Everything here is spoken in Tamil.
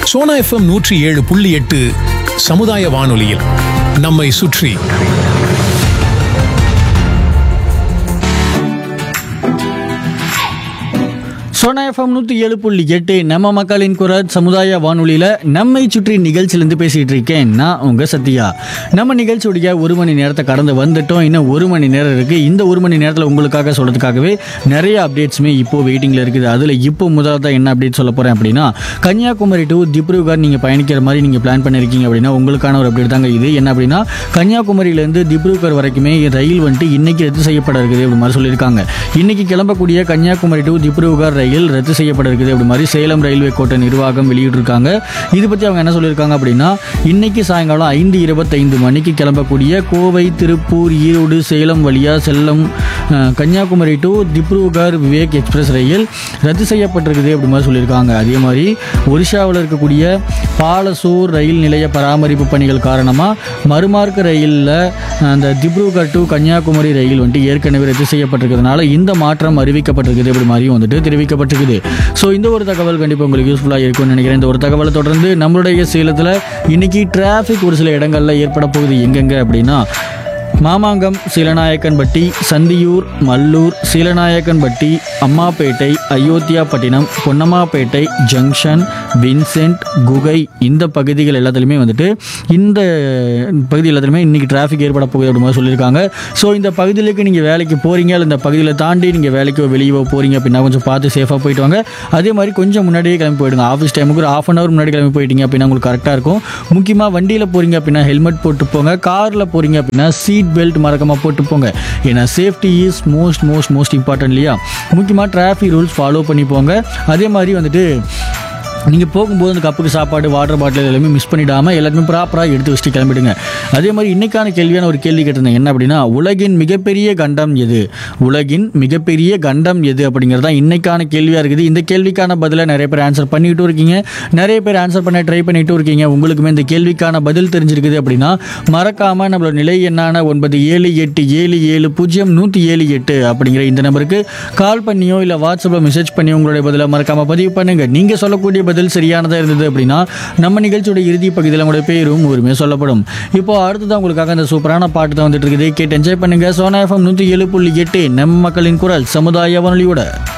சோனா எஃப்எம் நூற்றி ஏழு புள்ளி எட்டு சமுதாய வானொலியில் நம்மை சுற்றி சோனா எஃப்எம் நூற்றி ஏழு புள்ளி எட்டு நம்ம மக்களின் குரல் சமுதாய வானொலியில் நம்மை சுற்றி நிகழ்ச்சியிலேருந்து பேசிகிட்டு இருக்கேன் நான் உங்கள் சத்யா நம்ம நிகழ்ச்சியுடைய ஒரு மணி நேரத்தை கடந்து வந்துட்டோம் இன்னும் ஒரு மணி நேரம் இருக்குது இந்த ஒரு மணி நேரத்தில் உங்களுக்காக சொல்கிறதுக்காகவே நிறைய அப்டேட்ஸுமே இப்போ வெயிட்டிங்கில் இருக்குது அதில் இப்போ முதல்ல என்ன அப்டேட் சொல்ல போகிறேன் அப்படின்னா கன்னியாகுமரி டு திப்ருகர் நீங்கள் பயணிக்கிற மாதிரி நீங்கள் பிளான் பண்ணியிருக்கீங்க அப்படின்னா உங்களுக்கான ஒரு அப்டேட் தாங்க இது என்ன அப்படின்னா கன்னியாகுமரியிலேருந்து திப்ருகர் வரைக்குமே ரயில் வந்துட்டு இன்னைக்கு ரத்து செய்யப்பட இருக்குது அப்படி மாதிரி சொல்லியிருக்காங்க இன்னைக்கு கிளம்பக்கூடிய கன்னியாகுமரி டு திப்ருகர் ரயில் ரத்து செய்யப்பட இருக்குது அப்படி மாதிரி சேலம் ரயில்வே கோட்ட நிர்வாகம் வெளியிட்டிருக்காங்க இது பற்றி அவங்க என்ன சொல்லியிருக்காங்க அப்படின்னா இன்னைக்கு சாயங்காலம் ஐந்து இருபத்தைந்து மணிக்கு கிளம்பக்கூடிய கோவை திருப்பூர் ஈரோடு சேலம் வழியாக செல்லும் அஹ், கன்னியாகுமரி டு திப்ருகர் விவேக் எக்ஸ்பிரஸ் ரயில் ரத்து செய்யப்பட்டிருக்குது அப்படி மாதிரி சொல்லியிருக்காங்க அதே மாதிரி ஒரிஷாவில் இருக்கக்கூடிய பாலசூர் ரயில் நிலைய பராமரிப்பு பணிகள் காரணமாக மறுமார்க்க ரயிலில் அந்த திப்ருகர் டு கன்னியாகுமரி ரயில் வந்துட்டு ஏற்கனவே ரத்து செய்யப்பட்டிருக்கிறதுனால இந்த மாற்றம் அறிவிக்கப்பட்டிருக்குது அப்படி மாதிரியும் வந்துட்டு தெரிவிக்கப்பட்டிருக்குது ஸோ இந்த ஒரு தகவல் கண்டிப்பாக உங்களுக்கு யூஸ்ஃபுல்லாக இருக்கும்னு நினைக்கிறேன் இந்த ஒரு தகவலை தொடர்ந்து நம்மளுடைய சேலத்தில் இன்னைக்கு டிராஃபிக் ஒரு சில இடங்களில் ஏற்பட போகுது எங்கெங்க அப்படின்னா மாமாங்கம் சீலநாயக்கன்பட்டி சந்தியூர் மல்லூர் சீலநாயக்கன்பட்டி அம்மாப்பேட்டை அயோத்தியாப்பட்டினம் பொன்னம்மாப்பேட்டை ஜங்ஷன் வின்சென்ட் குகை இந்த பகுதிகள் எல்லாத்துலேயுமே வந்துட்டு இந்த பகுதி எல்லாத்துலேயுமே இன்றைக்கி டிராஃபிக் ஏற்பட போகுது அப்படி மாதிரி சொல்லியிருக்காங்க ஸோ இந்த பகுதிகளுக்கு நீங்கள் வேலைக்கு போகிறீங்க அல்ல இந்த பகுதியில் தாண்டி நீங்கள் வேலைக்கோ வெளியே போகிறீங்க அப்படின்னா கொஞ்சம் பார்த்து சேஃபாக போயிட்டு வாங்க அதே மாதிரி கொஞ்சம் முன்னாடியே கிளம்பி போயிடுங்க ஆஃபீஸ் டைமுக்கு ஒரு ஆஃப் அன் ஹவர் முன்னாடி கிளம்பி போயிட்டீங்க அப்படின்னா உங்களுக்கு கரெக்டாக இருக்கும் முக்கியமாக வண்டியில் போகிறீங்க அப்படின்னா ஹெல்மெட் போட்டு போங்க காரில் போகிறீங்க அப்படின்னா சீட் பெல்ட் மறக்காமல் போட்டு போங்க ஏன்னா safety is most most most important இல்லையா முக்கியமாக டிராஃபிக் ரூல்ஸ் ஃபாலோ பண்ணி போங்க அதே மாதிரி வந்துட்டு நீங்கள் போகும்போது அந்த கப்புக்கு சாப்பாடு வாட்டர் பாட்டில் எல்லாமே மிஸ் பண்ணிடாமல் எல்லாத்தையுமே ப்ராப்பராக எடுத்து வச்சுட்டு கிளம்பிடுங்க அதே மாதிரி இன்னைக்கான கேள்வியான ஒரு கேள்வி கேட்டிருந்தேன் என்ன அப்படின்னா உலகின் மிகப்பெரிய கண்டம் எது உலகின் மிகப்பெரிய கண்டம் எது அப்படிங்கிறது தான் இன்னைக்கான கேள்வியாக இருக்குது இந்த கேள்விக்கான பதிலை நிறைய பேர் ஆன்சர் பண்ணிக்கிட்டும் இருக்கீங்க நிறைய பேர் ஆன்சர் பண்ண ட்ரை பண்ணிட்டும் இருக்கீங்க உங்களுக்குமே இந்த கேள்விக்கான பதில் தெரிஞ்சிருக்குது அப்படின்னா மறக்காமல் நம்மளோட நிலை எண்ணான ஒன்பது ஏழு எட்டு ஏழு ஏழு பூஜ்ஜியம் நூற்றி ஏழு எட்டு அப்படிங்கிற இந்த நம்பருக்கு கால் பண்ணியோ இல்லை வாட்ஸ்அப்பில் மெசேஜ் பண்ணியோ உங்களுடைய பதிலை மறக்காமல் பதிவு பண்ணுங்கள் நீங்கள் சொல்லக்கூடிய பதில் சரியானதாக இருந்தது அப்படின்னா நம்ம நிகழ்ச்சியோட இறுதி பகுதியில் உங்களுடைய பேரும் உரிமையை சொல்லப்படும் இப்போ அடுத்ததான் உங்களுக்காக அந்த சூப்பரான பாட்டு தான் வந்துட்டு இருக்குது கேட்டு என்ஜாய் பண்ணுங்க சோனா எஃப்எம் நூற்றி ஏழு புள்ளி எட்டு நம்ம மக்களின் குரல் சமுதாய வானொலியோட